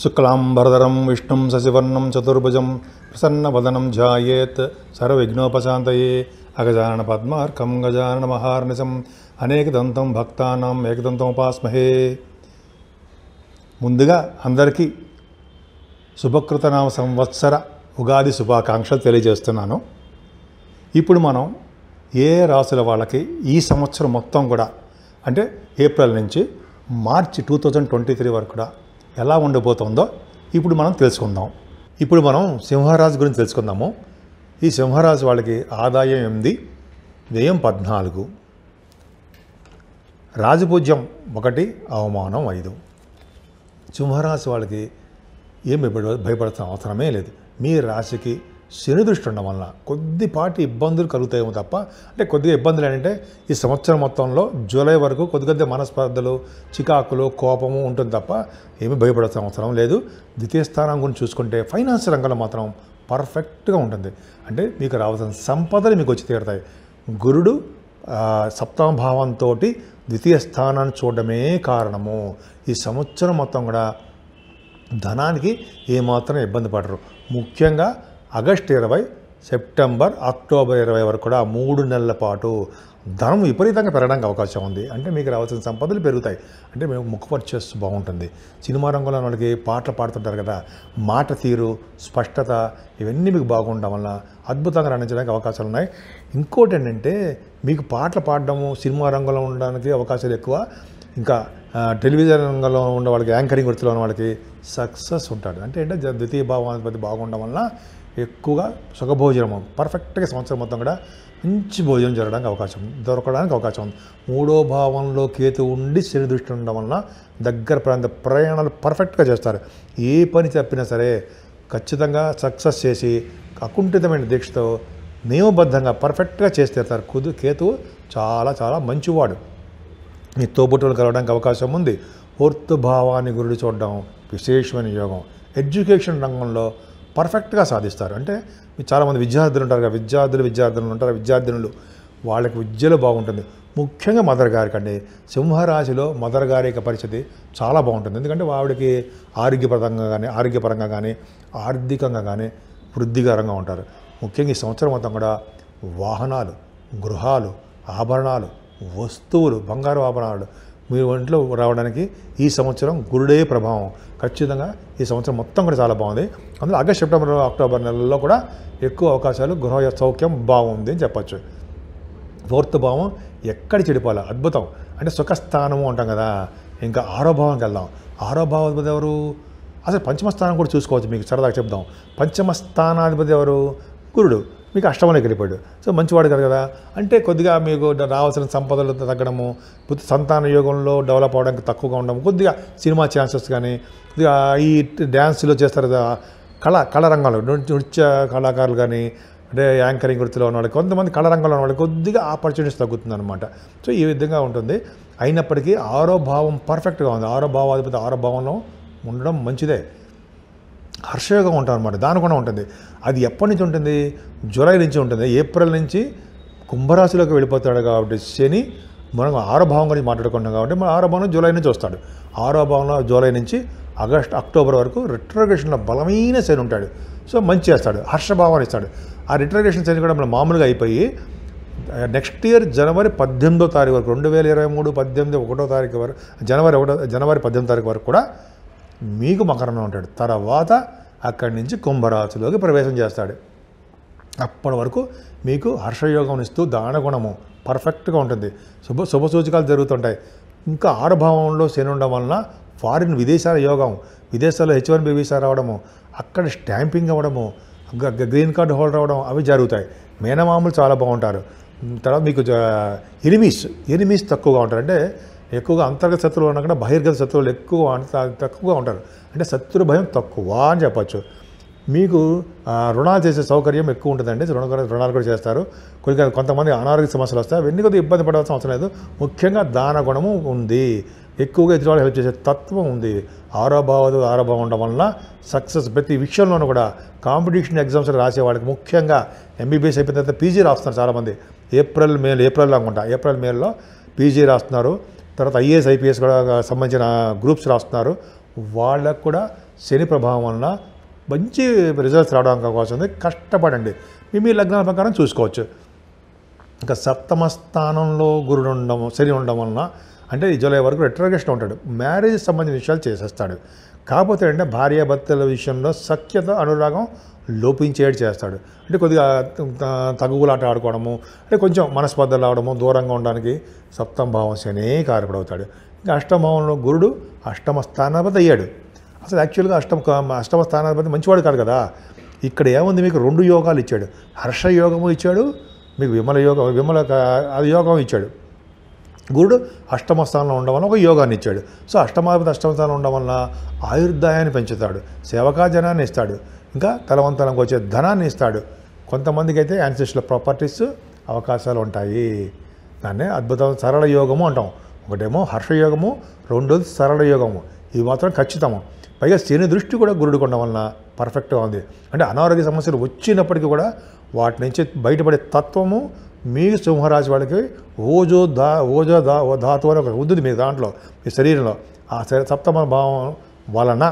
శుక్లాంబరధరం విష్ణుం శశివర్ణం చతుర్భుజం ప్రసన్నవదనం ధ్యాయేత్ సర్వవిఘ్నోపశాంతయే అగజానన పద్మార్కం గజానన మహార్నిశం అనేకదంతం భక్తానాం ఏకదంతం ఉపాస్మహే ముందుగా అందరికీ శుభకృతనామ సంవత్సర ఉగాది శుభాకాంక్షలు తెలియజేస్తున్నాను ఇప్పుడు మనం ఏ రాసుల వాళ్ళకి ఈ సంవత్సరం మొత్తం కూడా అంటే ఏప్రిల్ నుంచి March two thousand twenty three వరకు కూడా ఎలా ఉండబోతుందో ఇప్పుడు మనం తెలుసుకుందాం ఇప్పుడు మనం సింహరాజు గురించి తెలుసుకుందాము ఈ సింహరాజు వాళ్ళకి ఆదాయం ఎనిమిది వ్యయం పద్నాలుగు రాజపూజ్యం ఒకటి అవమానం ఐదు సింహరాశి వాళ్ళకి ఏం భయపడ భయపడాల్సిన అవసరమే లేదు మీ రాశికి శని దృష్టి ఉండడం వలన కొద్దిపాటి ఇబ్బందులు కలుగుతాయేమో తప్ప అంటే కొద్దిగా ఇబ్బందులు ఏంటంటే ఈ సంవత్సరం మొత్తంలో జూలై వరకు కొద్ది కొద్ది మనస్పర్ధలు చికాకులు కోపము ఉంటుంది తప్ప ఏమీ భయపడాల్సిన అవసరం లేదు ద్వితీయ స్థానం గురించి చూసుకుంటే ఫైనాన్స్ రంగంలో మాత్రం పర్ఫెక్ట్గా ఉంటుంది అంటే మీకు రావాల్సిన సంపదలు మీకు వచ్చి తీరుతాయి గురుడు ఆ, సప్తమ భావంతో ద్వితీయ స్థానాన్ని చూడడమే కారణము ఈ సంవత్సరం మొత్తం కూడా ధనానికి ఏమాత్రం ఇబ్బంది పడరు ముఖ్యంగా ఆగస్టు ఇరవై సెప్టెంబర్ అక్టోబర్ ఇరవై వరకు కూడా మూడు నెలల పాటు ధనం విపరీతంగా పెరగడానికి అవకాశం ఉంది అంటే మీకు రావాల్సిన సంపదలు పెరుగుతాయి అంటే మేము ముక్కు పర్చేస్ బాగుంటుంది సినిమా రంగంలో వాళ్ళకి పాటలు పాడుతుంటారు కదా మాట తీరు స్పష్టత ఇవన్నీ మీకు బాగుండడం వల్ల అద్భుతంగా రాణించడానికి అవకాశాలు ఉన్నాయి ఇంకోటి ఏంటంటే మీకు పాటలు పాడడము సినిమా రంగంలో ఉండడానికి అవకాశాలు ఎక్కువ ఇంకా ఆ, టెలివిజన్ రంగంలో ఉన్న వాళ్ళకి యాంకరింగ్ వృత్తిలో ఉన్న వాళ్ళకి సక్సెస్ ఉంటాడు అంటే ఏంటంటే జ- ద్వితీయ భావాధిపతి బాగుండడం వలన ఎక్కువగా సుఖభోజనం పర్ఫెక్ట్గా సంవత్సరం మొత్తం కూడా మంచి భోజనం జరగడానికి అవకాశం దొరకడానికి అవకాశం ఉంది మూడో భావంలో కేతు ఉండి శని దృష్టి ఉండడం వలన దగ్గర ప్రాంత ప్రయాణాలు పర్ఫెక్ట్గా చేస్తారు ఏ పని చెప్పినా సరే ఖచ్చితంగా సక్సెస్ చేసి అకుంఠితమైన దీక్షతో నియమబద్ధంగా పర్ఫెక్ట్గా చేసి తీరుతారు కుదు కేతువు చాలా చాలా మంచివాడు మీ తోబుట్టులు కలవడానికి అవకాశం ఉంది పూర్తి భావాన్ని గురుడు చూడడం విశేషమైన యోగం ఎడ్యుకేషన్ రంగంలో పర్ఫెక్ట్గా సాధిస్తారు అంటే మీరు చాలామంది విద్యార్థులు ఉంటారు కదా విద్యార్థులు విద్యార్థులు ఉంటారు విద్యార్థినులు వాళ్ళకి విద్యలో బాగుంటుంది ముఖ్యంగా మదర్ గారికి అండి సింహరాశిలో మదర్ గారి యొక్క పరిస్థితి చాలా బాగుంటుంది ఎందుకంటే ఆవిడకి ఆరోగ్యపరంగా కానీ ఆరోగ్యపరంగా కానీ ఆర్థికంగా కానీ వృద్ధికరంగా ఉంటారు ముఖ్యంగా ఈ సంవత్సరం మొత్తం కూడా వాహనాలు గృహాలు ఆభరణాలు వస్తువులు బంగారు ఆభరణాలు మీ ఒంట్లో రావడానికి ఈ సంవత్సరం గురుడే ప్రభావం ఖచ్చితంగా ఈ సంవత్సరం మొత్తం కూడా చాలా బాగుంది అందులో ఆగస్ట్ సెప్టెంబర్ అక్టోబర్ నెలల్లో కూడా ఎక్కువ అవకాశాలు గృహ సౌఖ్యం బాగుంది అని చెప్పచ్చు ఫోర్త్ భావం ఎక్కడ చెడిపోవాలి అద్భుతం అంటే సుఖస్థానము అంటాం కదా ఇంకా ఆరో భావంకి వెళ్దాం ఆరో భావాధిపతి ఎవరు అసలు పంచమ స్థానం కూడా చూసుకోవచ్చు మీకు సరదాగా చెప్దాం పంచమ స్థానాధిపతి ఎవరు గురుడు మీకు అష్టమంలోకి వెళ్ళిపోయాడు సో మంచివాడు కదా కదా అంటే కొద్దిగా మీకు రావాల్సిన సంపదలు తగ్గడము కొద్ది సంతాన యోగంలో డెవలప్ అవడానికి తక్కువగా ఉండడం కొద్దిగా సినిమా ఛాన్సెస్ కానీ కొద్దిగా ఈ డ్యాన్స్లో చేస్తారు కదా కళ కళ రంగంలో నృత్య నృత్య కళాకారులు కానీ అంటే యాంకరింగ్ వృత్తిలో ఉన్న వాళ్ళకి కొంతమంది కళ రంగంలో ఉన్న వాళ్ళకి కొద్దిగా ఆపర్చునిటీస్ తగ్గుతుంది అనమాట సో ఈ విధంగా ఉంటుంది అయినప్పటికీ ఆరో భావం పర్ఫెక్ట్గా ఉంది ఆరో భావాధిపతి ఆరో భావంలో ఉండడం మంచిదే హర్షయోగం ఉంటాం అనమాట దాని కూడా ఉంటుంది అది ఎప్పటి నుంచి ఉంటుంది జూలై నుంచి ఉంటుంది ఏప్రిల్ నుంచి కుంభరాశిలోకి వెళ్ళిపోతాడు కాబట్టి శని మనం ఆరో భావం గురించి మాట్లాడుకుంటాం కాబట్టి మన ఆరో భావం జూలై నుంచి వస్తాడు ఆరో భావంలో జూలై నుంచి ఆగస్ట్ అక్టోబర్ వరకు రిట్రగేషన్లో బలమైన శని ఉంటాడు సో మంచి చేస్తాడు హర్షభావాన్ని ఇస్తాడు ఆ రిట్రగేషన్ శని కూడా మన మామూలుగా అయిపోయి నెక్స్ట్ ఇయర్ జనవరి పద్దెనిమిదో తారీఖు వరకు రెండు వేల ఇరవై మూడు పద్దెనిమిది ఒకటో తారీఖు వరకు జనవరి ఒకటో జనవరి పద్దెనిమిది తారీఖు వరకు కూడా మీకు మకరంలో ఉంటాడు తర్వాత అక్కడి నుంచి కుంభరాశిలోకి ప్రవేశం చేస్తాడు అప్పటి వరకు మీకు హర్షయోగం ఇస్తూ దానగుణము పర్ఫెక్ట్గా ఉంటుంది శుభ శుభ సూచకాలు జరుగుతుంటాయి ఇంకా ఆడభావంలో శని ఉండడం వలన ఫారిన్ విదేశాల యోగం విదేశాల్లో హెచ్ వన్ బి వీసా రావడము అక్కడ స్టాంపింగ్ అవ్వడము గ- గ- గ్రీన్ కార్డు హోల్డర్ అవ్వడం అవి జరుగుతాయి మేనమామలు చాలా బాగుంటారు తర్వాత మీకు ఎనిమీస్ ఎనిమీస్ తక్కువగా ఉంటారు అంటే ఎక్కువగా అంతర్గత శత్రువులు ఉన్నా కూడా బహిర్గత శత్రువులు ఎక్కువ అంత- తక్కువగా ఉంటారు అంటే శత్రు భయం తక్కువ అని చెప్పచ్చు మీకు ఆ, రుణాలు చేసే సౌకర్యం ఎక్కువ ఉంటుందండి రుణ రుణాలు కూడా చేస్తారు కొన్ని కొంతమంది అనారోగ్య సమస్యలు వస్తాయి అవన్నీ కొద్దిగా ఇబ్బంది పడాల్సిన అవసరం లేదు ముఖ్యంగా దాన గుణము ఉంది ఎక్కువగా ఎదురు హెల్ప్ చేసే తత్వం ఉంది ఆరోభావదు ఆరోభావం ఉండడం వలన సక్సెస్ ప్రతి విషయంలోనూ కూడా కాంపిటీషన్ ఎగ్జామ్స్ రాసే వాళ్ళకి ముఖ్యంగా ఎంబీబీఎస్ అయిపోయిన తర్వాత పీజీ రాస్తున్నారు చాలామంది ఏప్రిల్ మే ఏప్రిల్ అనుకుంటా ఏప్రిల్ మేలో పీజీ రాస్తున్నారు తర్వాత ఐఏఎస్ ఐపీఎస్ కూడా సంబంధించిన గ్రూప్స్ రాస్తున్నారు వాళ్ళకు కూడా శని ప్రభావం వలన మంచి రిజల్ట్స్ రావడానికి అవకాశం ఉంది కష్టపడండి మీ మీ లగ్నాల ప్రకారం చూసుకోవచ్చు ఇంకా సప్తమ స్థానంలో గురుడు ఉండడం శని ఉండడం వలన అంటే ఈ జూలై వరకు రెట్రోగేషన్ ఉంటాడు మ్యారేజ్ సంబంధించిన విషయాలు చేసేస్తాడు కాకపోతే అంటే భార్యాభర్తల విషయంలో సఖ్యత అనురాగం లోపించేటి చేస్తాడు అంటే కొద్దిగా త- తగువులాట ఆడుకోవడము అంటే కొంచెం మనస్పర్ధలు రావడము దూరంగా ఉండడానికి సప్తమ భావం శనే కారకుడవుతాడు ఇంకా అష్టమ భావంలో గురుడు అష్టమ స్థానాధిపతి అయ్యాడు అసలు యాక్చువల్గా అష్టమ అష్టమ స్థానాధిపతి మంచివాడు కాదు కదా ఇక్కడ ఏముంది మీకు రెండు యోగాలు ఇచ్చాడు హర్ష యోగము ఇచ్చాడు మీకు విమల యోగం విమల క- అది యోగం ఇచ్చాడు గురుడు అష్టమ స్థానంలో ఉండడం వల్ల ఒక యోగాన్ని ఇచ్చాడు సో అష్టమాధిపతి అష్టమ స్థానంలో ఉండడం వల్ల ఆయుర్దాయాన్ని పెంచుతాడు సేవకా జనాన్ని ఇస్తాడు ఇంకా తలవంతలకు వచ్చే ధనాన్ని ఇస్తాడు కొంతమందికి అయితే యాన్సిస్టుల ప్రాపర్టీస్ అవకాశాలు ఉంటాయి దాన్నే అద్భుతం సరళ యోగము అంటాం ఒకటేమో హర్షయోగము రెండోది సరళ యోగము ఇది మాత్రం ఖచ్చితము పైగా శని దృష్టి కూడా గురుడు ఉండడం వలన పర్ఫెక్ట్గా ఉంది అంటే అనారోగ్య సమస్యలు వచ్చినప్పటికీ కూడా వాటి నుంచి బయటపడే తత్వము మీ సింహరాశి వాళ్ళకి ఓజో దా ఓజో దా ఓ ధాతు అని ఒక ఉంది మీ దాంట్లో మీ శరీరంలో ఆ శరీ- సప్తమ భావం వలన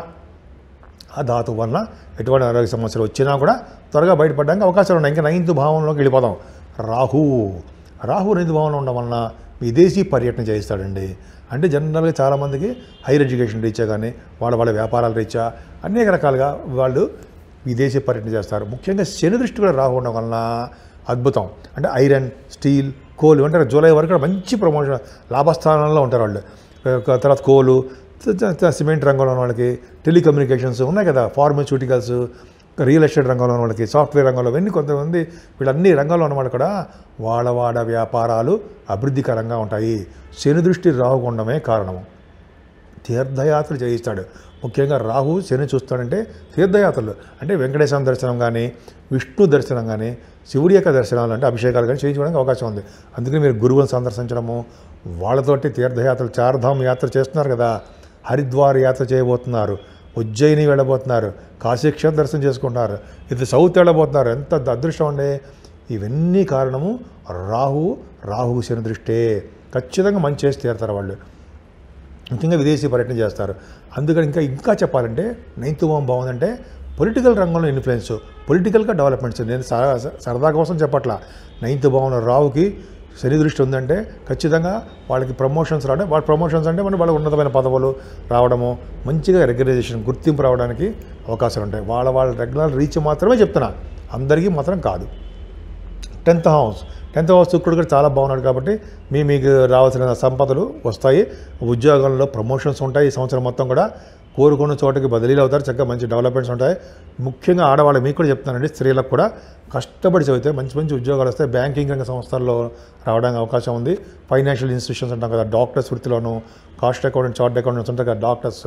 ఆ ధాతు వలన ఎటువంటి ఆరోగ్య సమస్యలు వచ్చినా కూడా త్వరగా బయటపడడానికి అవకాశాలు ఉన్నాయి ఇంకా నైన్త్ భావంలోకి వెళ్ళిపోదాం రాహు రాహు నైన్త్ భావంలో ఉండడం వలన విదేశీ పర్యటన చేయిస్తాడండి అంటే జనరల్గా చాలామందికి హైయర్ ఎడ్యుకేషన్ రీత్యా కానీ వాళ్ళ వాళ్ళ వ్యాపారాల రీత్యా అనేక రకాలుగా వాళ్ళు విదేశీ పర్యటన చేస్తారు ముఖ్యంగా శని దృష్టి కూడా రాహు ఉండడం వలన అద్భుతం అంటే ఐరన్ స్టీల్ కోల్ అంటే జూలై వరకు కూడా మంచి ప్రమోషన్ లాభస్థానంలో ఉంటారు వాళ్ళు ఆ, తర్వాత కోలు త- త- త- సిమెంట్ రంగంలో ఉన్న వాళ్ళకి టెలికమ్యూనికేషన్స్ ఉన్నాయి కదా ఫార్మస్యూటికల్స్ రియల్ ఎస్టేట్ రంగంలో ఉన్న వాళ్ళకి సాఫ్ట్వేర్ రంగంలో ఇవన్నీ కొంతమంది వీళ్ళన్ని రంగాల్లో ఉన్న వాళ్ళు కూడా వాళ్ళ వాడ వ్యాపారాలు అభివృద్ధికరంగా ఉంటాయి శని దృష్టి రాకుండా కారణము తీర్థయాత్రలు చేయిస్తాడు ముఖ్యంగా రాహు శని చూస్తాడంటే తీర్థయాత్రలు అంటే వెంకటేశ్వర దర్శనం కానీ విష్ణు దర్శనం కానీ శివుడి యొక్క దర్శనాలు అంటే అభిషేకాలు కానీ చేయించుకోవడానికి అవకాశం ఉంది అందుకని మీరు గురువులను సందర్శించడము వాళ్ళతోటి తీర్థయాత్రలు చార్ధామ్ యాత్ర చేస్తున్నారు కదా హరిద్వార్ యాత్ర చేయబోతున్నారు ఉజ్జయిని వెళ్ళబోతున్నారు కాశీక్షేత్ర దర్శనం చేసుకుంటున్నారు ఇది సౌత్ వెళ్ళబోతున్నారు ఎంత అదృష్టం అండి ఇవన్నీ కారణము రాహు రాహు శని దృష్టే ఖచ్చితంగా మంచి చేసి తీరుతారు వాళ్ళు ముఖ్యంగా విదేశీ పర్యటన చేస్తారు అందుకని ఇంకా ఇంకా చెప్పాలంటే నైన్త్ హోమ్ బాగుందంటే పొలిటికల్ రంగంలో ఇన్ఫ్లుయెన్స్ పొలిటికల్గా డెవలప్మెంట్స్ నేను సర- సరదా కోసం చెప్పట్లా నైన్త్ భావన రావుకి శని దృష్టి ఉందంటే ఖచ్చితంగా వాళ్ళకి ప్రమోషన్స్ రావడం వాళ్ళ ప్రమోషన్స్ అంటే మన వాళ్ళ ఉన్నతమైన పదవులు రావడము మంచిగా రెగ్యులైజేషన్ గుర్తింపు రావడానికి అవకాశాలు ఉంటాయి వాళ్ళ వాళ్ళ రెగ్యులర్ రీచ్ మాత్రమే చెప్తున్నా అందరికీ మాత్రం కాదు టెన్త్ హౌస్ టెన్త్ హౌస్ శుక్రుడు కూడా చాలా బాగున్నాడు కాబట్టి మీ మీకు రావాల్సిన సంపదలు వస్తాయి ఉద్యోగంలో ప్రమోషన్స్ ఉంటాయి ఈ సంవత్సరం మొత్తం కూడా కోరుకున్న చోటకి బదిలీలు అవుతారు చక్కగా మంచి డెవలప్మెంట్స్ ఉంటాయి ముఖ్యంగా ఆడవాళ్ళు మీకు కూడా చెప్తానండి స్త్రీలకు కూడా కష్టపడి చదివితే మంచి మంచి ఉద్యోగాలు వస్తాయి బ్యాంకింగ్ రంగ సంస్థల్లో రావడానికి అవకాశం ఉంది ఫైనాన్షియల్ ఇన్స్టిట్యూషన్స్ అంటాం కదా డాక్టర్స్ వృత్తిలోను కాస్ట్ అకౌంటెంట్ చార్ట్ అకౌంటెంట్స్ ఉంటాయి కదా డాక్టర్స్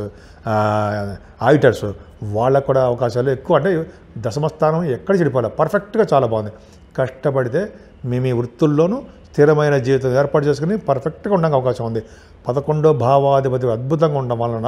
ఆడిటర్స్ వాళ్ళకు కూడా అవకాశాలు ఎక్కువ అంటే దశమస్థానం ఎక్కడ చెడిపోవాలి పర్ఫెక్ట్గా చాలా బాగుంది కష్టపడితే మీ మీ వృత్తుల్లోనూ స్థిరమైన జీవితం ఏర్పాటు చేసుకుని పర్ఫెక్ట్గా ఉండడానికి అవకాశం ఉంది పదకొండో భావాధిపతి అద్భుతంగా ఉండడం వలన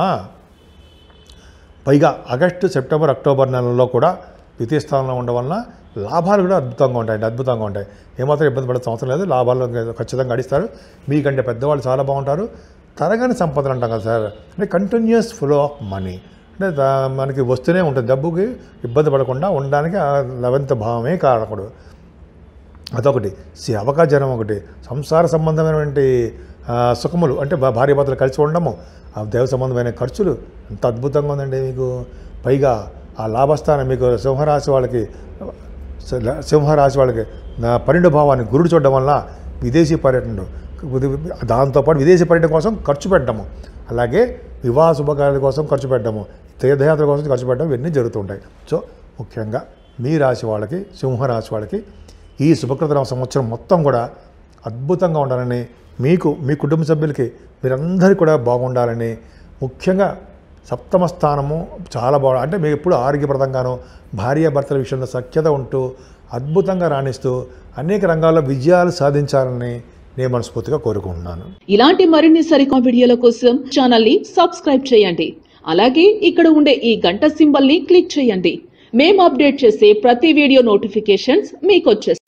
పైగా ఆగస్టు సెప్టెంబర్ అక్టోబర్ నెలల్లో కూడా ద్వితీయ స్థానంలో ఉండడం వలన లాభాలు కూడా అద్భుతంగా ఉంటాయండి అద్భుతంగా ఉంటాయి ఏమాత్రం ఇబ్బంది పడే అవసరం లేదు లాభాలు ఖచ్చితంగా గడిస్తారు మీకంటే పెద్దవాళ్ళు చాలా బాగుంటారు తరగని సంపదలు అంటాం కదా సార్ అంటే కంటిన్యూస్ ఫ్లో ఆఫ్ మనీ అంటే దా- మనకి వస్తూనే ఉంటుంది డబ్బుకి ఇబ్బంది పడకుండా ఉండడానికి ఆ లెవెంత్ భావమే కారకుడు అదొకటి సేవకా జనం ఒకటి సంసార సంబంధమైనటువంటి ఆ, సుఖములు అంటే భా- భార్యాభర్తలు కలిసి ఉండడము ఆ దైవ సంబంధమైన ఖర్చులు ఎంత అద్భుతంగా ఉందండి మీకు పైగా ఆ లాభస్థానం మీకు సింహరాశి వాళ్ళకి సి- సింహరాశి వాళ్ళకి నా పన్నెండు భావాన్ని గురుడు చూడడం వల్ల విదేశీ పర్యటనలు దాంతోపాటు విదేశీ పర్యటన కోసం ఖర్చు పెట్టడము అలాగే వివాహ శుభకార్యాల కోసం ఖర్చు పెట్టడము తీర్థయాత్ర కోసం ఖర్చు పెట్టడం ఇవన్నీ జరుగుతుంటాయి సో ముఖ్యంగా మీ రాశి వాళ్ళకి సింహరాశి వాళ్ళకి ఈ శుభకృత సంవత్సరం మొత్తం కూడా అద్భుతంగా ఉండాలని మీకు మీ కుటుంబ సభ్యులకి మీరందరికీ కూడా బాగుండాలని ముఖ్యంగా సప్తమ స్థానము చాలా బాగా అంటే మీకు ఎప్పుడు ఆరోగ్యప్రదంగాను భార్యాభర్తల విషయంలో సఖ్యత ఉంటూ అద్భుతంగా రాణిస్తూ అనేక రంగాల్లో విజయాలు సాధించాలని నేను మనస్ఫూర్తిగా కోరుకుంటున్నాను ఇలాంటి మరిన్ని సరికొత్త వీడియోల కోసం ఛానల్ ని సబ్స్క్రైబ్ చేయండి అలాగే ఇక్కడ ఉండే ఈ గంట సింబల్ ని క్లిక్ చేయండి మేము అప్డేట్ చేసే ప్రతి వీడియో నోటిఫికేషన్స్ మీకు వచ్చేస్తాయి